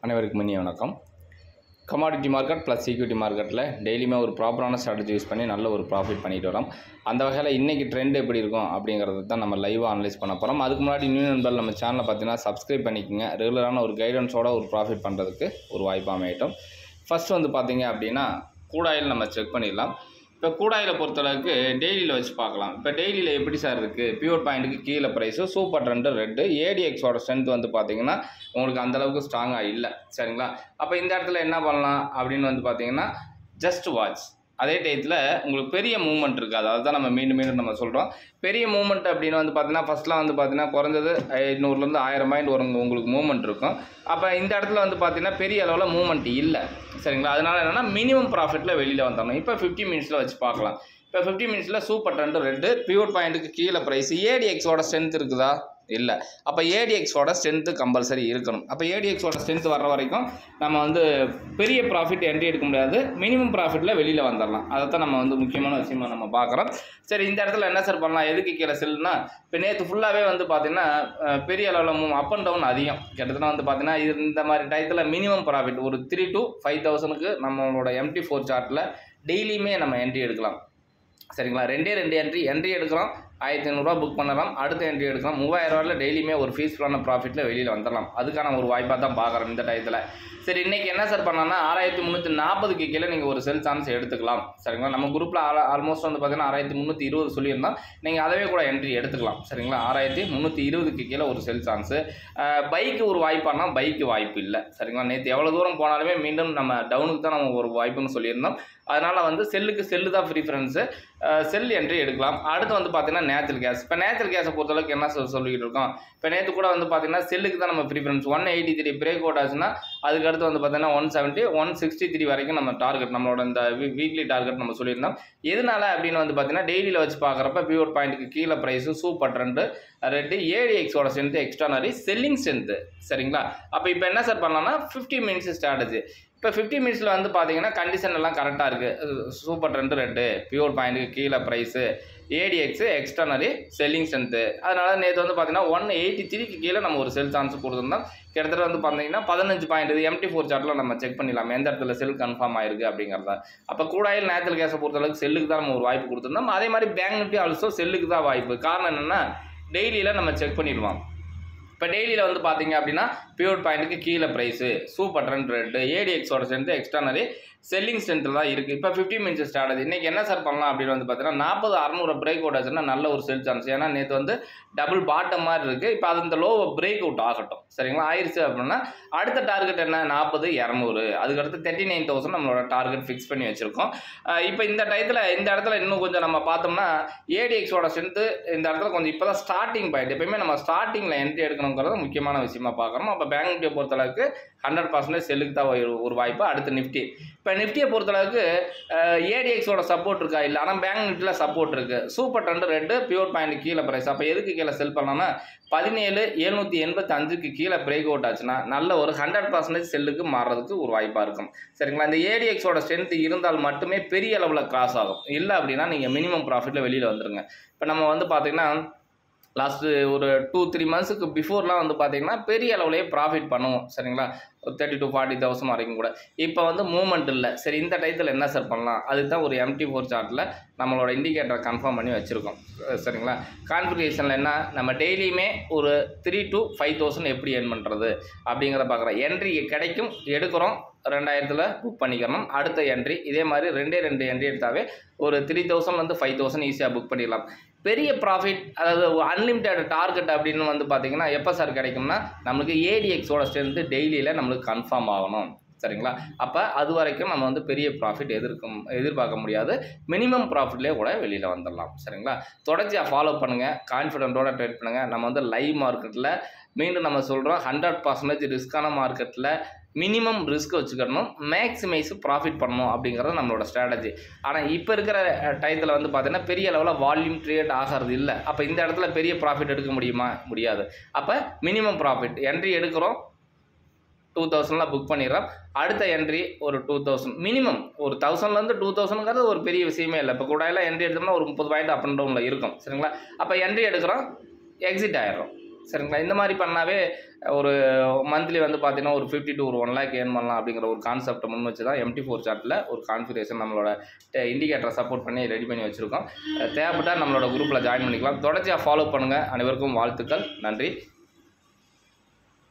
அனைவருக்கும் இனிய வணக்கம் கமாடிட்டி மார்க்கெட் ப்ளஸ் ஈக்விட்டி மார்க்கெட்டில் டெய்லியுமே ஒரு ப்ராப்பரான ஸ்ட்ராட்டஜி யூஸ் பண்ணி நல்ல ஒரு ப்ராஃபிட் பண்ணிட்டு வரோம் அந்த வகையில் இன்றைக்கி ட்ரெண்ட் எப்படி இருக்கும் அப்படிங்கிறத தான் நம்ம லைவாக அனலைஸ் பண்ண போகிறோம் அதுக்கு முன்னாடி நியூ நண்பர் நம்ம சேனலை பார்த்தீங்கன்னா சப்ஸ்கிரைப் பண்ணிக்கோங்க ரெகுலரான ஒரு கைடன்ஸோட ஒரு ப்ராஃபிட் பண்ணுறதுக்கு ஒரு வாய்ப்பு அமையட்டும் ஃபஸ்ட் வந்து பார்த்தீங்க அப்படின்னா கூடாயில் நம்ம செக் பண்ணிடலாம் இப்போ கூடாயில் பொறுத்தளவுக்கு டெய்லியில் வச்சு பார்க்கலாம் இப்போ டெய்லியில் எப்படி சார் இருக்குது பியூர் பாயிண்ட்டுக்கு கீழே ப்ரைஸு சூப்பர் ரெண்டு ரெட்டு ஏடிஎக்ஸோட ஸ்ட்ரென்த் வந்து பார்த்தீங்கன்னா உங்களுக்கு அந்தளவுக்கு ஸ்ட்ராங்காக இல்லை சரிங்களா அப்போ இந்த இடத்துல என்ன பண்ணலாம் அப்படின்னு வந்து பார்த்தீங்கன்னா ஜஸ்ட் வாட்ச் அதே டயத்தில் உங்களுக்கு பெரிய மூவ்மெண்ட் இருக்காது அதுதான் நம்ம மீண்டும் மீண்டும் நம்ம சொல்கிறோம் பெரிய மூவ்மெண்ட் அப்படின்னு வந்து பார்த்தீங்கன்னா ஃபஸ்ட்லாம் வந்து பார்த்தீங்கன்னா குறைஞ்சது ஐநூறுலேருந்து ஆயிரம் பாயிண்ட் ஒரு உங்களுக்கு மூவ்மெண்ட் இருக்கும் அப்போ இந்த இடத்துல வந்து பார்த்தீங்கன்னா பெரிய அளவில் மூவ்மெண்ட் இல்லை சரிங்களா அதனால என்னென்னா மினிமம் ப்ராஃபிட்டில் வெளியில் வந்துடணும் இப்போ ஃபிஃப்டி மினிட்ஸில் வச்சு பார்க்கலாம் இப்போ ஃபிஃப்டி மினிட்ஸில் சூப்பர் ரெண்டு ரெண்டு பியூர் பாயிண்ட்டுக்கு கீழே ப்ரைஸ் ஏடிஎக்ஸோட ஸ்ட்ரென்த் இருக்குதா இல்லை அப்போ ஏடிஎக்ஸோட ஸ்ட்ரென்த்து கம்பல்சரி இருக்கணும் அப்போ ஏடிஎக்ஸோட ஸ்ட்ரென்த் வர்ற வரைக்கும் நம்ம வந்து பெரிய ப்ராஃபிட் என்ட்ரி எடுக்க முடியாது மினிமம் ப்ராஃபிட்டில் வெளியில் வந்துடலாம் அதை தான் நம்ம வந்து முக்கியமான விஷயமா நம்ம பார்க்குறோம் சரி இந்த இடத்துல என்ன சார் பண்ணலாம் எதுக்கு கீழே செல்லுனா இப்போ நேற்று ஃபுல்லாகவே வந்து பார்த்திங்கன்னா அஹ், பெரிய அளவில் மூவ் அப் அண்ட் டவுன் அதிகம் கிட்டத்தட்ட வந்து பார்த்திங்கன்னா இது இந்த மாதிரி டயத்தில் மினிமம் ப்ராஃபிட் ஒரு த்ரீ to ஃபைவ் தௌசண்ட்க்கு நம்மளோட எம்டி ஃபோர் சார்ட்டில் டெய்லியுமே நம்ம என்ட்ரி எடுக்கலாம் சரிங்களா ரெண்டே ரெண்டு என்ட்ரி என்ட்ரி எடுக்கிறோம் ஆயிரத்தி ஐநூறுரூவா புக் பண்ணலாம் அடுத்த என்ட்ரி எடுக்கலாம் மூவாயிரம் ரூபாயில் டெய்லியுமே ஒரு ஃபீஸ்ஃபுல்லான ப்ராஃபிட்டில் வெளியில் வந்துடலாம் அதுக்கான ஒரு வாய்ப்பாக தான் பார்க்குறோம் இந்த டயத்தில் சரி இன்றைக்கி என்ன சார் பண்ணலாம்னா ஆறாயிரத்தி முந்நூற்றி நாற்பதுக்கு கீழே நீங்கள் ஒரு செல் சான்ஸ் எடுத்துக்கலாம் சரிங்களா நம்ம குரூப்பில் ஆல்மோஸ்ட் வந்து பார்த்தீங்கன்னா ஆறாயிரத்தி முந்நூற்றி இருபது சொல்லியிருந்தோம் நீங்கள் அதவே கூட என்ட்ரி எடுத்துக்கலாம் சரிங்களா ஆறாயிரத்தி முந்நூற்றி இருபதுக்கு கீழே ஒரு செல் சான்ஸு பைக்கு ஒரு வாய்ப்பானா பைக்கு வாய்ப்பு இல்லை சரிங்களா நேற்று எவ்வளோ தூரம் போனாலுமே மீண்டும் நம்ம டவுனுக்கு தான் நம்ம ஒரு வாய்ப்புன்னு சொல்லியிருந்தோம் அதனால் வந்து செல்லுக்கு செல்லு தான் ப்ரிஃபரன்ஸு செல் என்ட்ரி எடுக்கலாம் அடுத்து வந்து பார்த்தீங்கன்னா நேச்சுரல் கேஸ் இப்போ நேச்சுரல் கேஸை பொறுத்தளவுக்கு என்ன சொல் சொல்லிக்கிட்டு இருக்கோம் இப்போ நேற்று கூட வந்து பார்த்தீங்கன்னா செல்லுக்கு தான் நம்ம preference one eighty three break out ஆச்சுன்னா அதுக்கு அடுத்து வந்து பார்த்தீங்கன்னா one seventy one sixty three வரைக்கும் நம்ம டார்கெட் நம்மளோட இந்த வீக்லி டார்கெட் நம்ம சொல்லியிருந்தோம் எதனால அப்படின்னு வந்து பார்த்தீங்கன்னா டெய்லியில் வச்சு பார்க்குறப்ப பியூர் பாயிண்ட்டுக்கு கீழே ப்ரைஸு சூப்பர் ரெண்டு ரெட்டு ஏடிஎக்ஸோட ஸ்ட்ரென்த்து எக்ஸ்ட்ரானரி செல்லிங் ஸ்ட்ரென்த்து சரிங்களா அப்போ இப்போ என்ன சார் பண்ணலாம்னா ஃபிஃப்டி மினிட்ஸ் ஸ்ட்ராட்டஜி இப்போ ஃபிஃப்டி மினிட்ஸில் வந்து பார்த்தீங்கன்னா கண்டிஷன் எல்லாம் கரெக்டாக இருக்குது சூப்பர் ரெண்டு ரெட்டு பியூர் பாயிண்ட்டுக்கு கீழே price ADX extraordinary selling strength அதனால் நேற்று வந்து பார்த்தீங்கன்னா ஒன் எயிட்டி த்ரீக்கு கீழே நம்ம ஒரு செல் சான்ஸ் கொடுத்துருந்தோம் கிட்டத்தட்ட வந்து பார்த்தீங்கன்னா பதினஞ்சு பாயிண்ட் இது எம்டி ஃபோர் சார்ட்டில் நம்ம செக் பண்ணிடலாம் எந்த இடத்துல செல் கன்ஃபார்ம் ஆயிருக்கு அப்படிங்கிறத அப்போ கூடாயில் நேச்சுரல் கேஸை பொறுத்தளவுக்கு செல்லுக்கு தான் நம்ம ஒரு வாய்ப்பு கொடுத்துருந்தோம் அதே மாதிரி பேங்க் நிஃப்டி ஆல்சோ செல்லுக்கு தான் வாய்ப்பு காரணம் என்னென்னா டெய்லியில் நம்ம செக் பண்ணிடுவோம் இப்போ டெய்லியில் வந்து பார்த்தீங்க அப்படின்னா பியூர் பாயிண்ட்டுக்கு கீழே ப்ரைஸு சூப்பர் ட்ரெண்ட் ரேட்டு ஏடிஎக்ஸோட ஸ்ட்ரென்த்து எக்ஸ்ட்ரானரி செல்லிங் ஸ்ட்ரென்த்தில் தான் இருக்குது இப்போ ஃபிஃப்டி மினிட்ஸ் ஸ்ட்ராட்டஜி இன்றைக்கி என்ன சார் பண்ணலாம் அப்படின்னு வந்து பார்த்தீங்கன்னா நாற்பது அறநூறு பிரேக் அவுட் ஆச்சுன்னா நல்ல ஒரு செல் சான்ஸ் ஏன்னா நேற்று வந்து டபுள் பாட்டம் மாதிரி இருக்குது இப்போ அது இந்த லோவை பிரேக் அவுட் ஆகட்டும் சரிங்களா ஆயிடுச்சு அப்படின்னா அடுத்த டார்கெட் என்ன நாற்பது இரநூறு அதுக்கடுத்து தேர்ட்டி நைன் தௌசண்ட் நம்மளோட டார்கெட் ஃபிக்ஸ் பண்ணி வச்சுருக்கோம் இப்போ இந்த டயத்தில் இந்த இடத்துல இன்னும் கொஞ்சம் நம்ம பார்த்தோம்னா ஏடிஎக்ஸோட ஸ்ட்ரென்த்து இந்த இடத்துல கொஞ்சம் இப்போ தான் ஸ்டார்டிங் பாயிண்ட் எப்பயுமே நம்ம ஸ்டார்டிங்கில் என்ட்ரி எடுக்கணுங்கிறது முக்கியமான விஷயமா பார்க்குறோம் அப்போ பேங்க் நிஃப்டியை பொறுத்தளவுக்கு ஹண்ட்ரட் பர்சன்டேஜ் செல்லுக்கு தான் ஒரு- ஒரு வாய்ப்பு அடுத்து நிஃப்டி இப்போ நிஃப்டியை பொறுத்தளவுக்கு ஏடிஎக்ஸோட சப்போர்ட் இருக்கா இல்லை ஆனால் பேங்க் நிஃப்டியில் சப்போர்ட் இருக்குது சூப்பர் ரெண்டு ரெண்டு பியூர் பாயிண்ட் கீழே ப்ரைஸ் அப்போ எதுக்கு கீழே செல் பண்ணலாம்னா பதினேழு எழுநூற்றி எண்பத்தி அஞ்சுக்கு கீழே பிரேக் அவுட் ஆச்சுன்னா நல்ல ஒரு ஹண்ட்ரட் பர்சன்டேஜ் செல்லுக்கு மாறுறதுக்கு ஒரு வாய்ப்பாக இருக்கும் சரிங்களா இந்த ஏடிஎக்ஸோட ஸ்ட்ரென்த் இருந்தால் மட்டுமே பெரிய அளவில் கிராஸ் ஆகும் இல்லை அப்படின்னா நீங்கள் மினிமம் ப்ராஃபிட்டில் வெளியில் வந்துருங்க இப்போ நம்ம வந்து பார்த்தீங்கன்னா லாஸ்ட்டு ஒரு டூ த்ரீ மந்த்ஸுக்கு பிஃபோர்லாம் வந்து பார்த்தீங்கன்னா பெரிய அளவுலேயே ப்ராஃபிட் பண்ணுவோம் சரிங்களா ஒரு தேர்ட்டி டு ஃபார்ட்டி தௌசண்ட் வரைக்கும் கூட இப்போ வந்து மூவ்மெண்ட் இல்லை சரி இந்த டயத்தில் என்ன சார் பண்ணலாம் அதுக்கு தான் ஒரு எம்டி ஃபோர் சார்ட்டில் நம்மளோட இண்டிகேட்டரை கன்ஃபார்ம் பண்ணி வச்சுருக்கோம் அஹ் சரிங்களா கான்ஃபிகரேஷனில் என்ன நம்ம டெய்லியுமே ஒரு த்ரீ to ஃபைவ் தௌசண்ட் எப்படி earn பண்ணுறது அப்படிங்கிறத பார்க்குறோம் என்ட்ரி கிடைக்கும் எடுக்கிறோம் ரெண்டாயிரத்தில் புக் பண்ணிக்கிறோம் அடுத்த என்ட்ரி இதே மாதிரி ரெண்டே ரெண்டு என்ட்ரி எடுத்தாவே ஒரு த்ரீ தௌசண்ட்லேருந்து ஃபைவ் தௌசண்ட் ஈஸியாக புக் பண்ணிடலாம் பெரிய ப்ராஃபிட் அதாவது அன்லிமிட்டெட் டார்கெட் அப்படின்னு வந்து பார்த்தீங்கன்னா எப்போ சார் கிடைக்கும்னா நம்மளுக்கு ஏடிஎக்ஸோட ஸ்ட்ரென்த்து டெய்லியில் நம்மளுக்கு கன்ஃபார்ம் ஆகணும் சரிங்களா அப்போ அது வரைக்கும் நம்ம வந்து பெரிய ப்ராஃபிட் எதிர்க்கும் எதிர்பார்க்க முடியாது மினிமம் ப்ராஃபிட்லேயே கூட வெளியில் வந்துடலாம் சரிங்களா தொடர்ச்சியாக ஃபாலோ பண்ணுங்கள் கான்ஃபிடென்ட்டோட ட்ரேட் பண்ணுங்கள் நம்ம வந்து லைவ் மார்க்கெட்டில் மீண்டும் நம்ம சொல்கிறோம் ஹண்ட்ரட் பர்சன்டேஜ் ரிஸ்க்கான மார்க்கெட்டில் மினிமம் ரிஸ்க் வச்சுக்கணும் மேக்ஸிமைஸ் ப்ராஃபிட் பண்ணணும் அப்படிங்கிறது நம்மளோட ஸ்ட்ராட்டஜி ஆனால் இப்போ இருக்கிற டயத்தில் வந்து பார்த்தீங்கன்னா பெரிய லெவலில் வால்யூம் க்ரியேட் ஆகிறது இல்லை அப்போ இந்த இடத்துல பெரிய ப்ராஃபிட் எடுக்க முடியுமா முடியாது அப்போ மினிமம் ப்ராஃபிட் என்ட்ரி எடுக்கிறோம் டூ தௌசண்ட்லாம் புக் பண்ணிடுறோம் அடுத்த என்ட்ரி ஒரு டூ தௌசண்ட் மினிமம் ஒரு தௌசண்ட்லேருந்து டூ தௌசண்ட்ங்கிறது ஒரு பெரிய விஷயமே இல்லை இப்போ கூட எல்லாம் என்ட்ரி எடுத்தோம்னா ஒரு முப்பது பாயிண்ட் அப் அண்ட் டவுனில் இருக்கும் சரிங்களா அப்போ என்ட்ரி எடுக்கிறோம் எக்ஸிட் ஆயிடுறோம் சரிங்களா இந்த மாதிரி பண்ணாவே ஒரு மந்த்லி வந்து பார்த்தீங்கன்னா ஒரு ஃபிஃப்டி டு ஒரு ஒன் லேக் ஏர்ன் பண்ணலாம் அப்படிங்கிற ஒரு கான்செப்டை முன் வச்சு தான் எம்டி ஃபோர் சார்ட்டில் ஒரு கான்ஃபிகரேஷன் நம்மளோட இண்டிகேட்டரை சப்போர்ட் பண்ணி ரெடி பண்ணி வச்சுருக்கோம் தேவைப்பட்டால் நம்மளோட குரூப்பில் ஜாயின் பண்ணிக்கலாம் தொடர்ச்சியாக ஃபாலோ பண்ணுங்கள் அனைவருக்கும் வாழ்த்துக்கள் நன்றி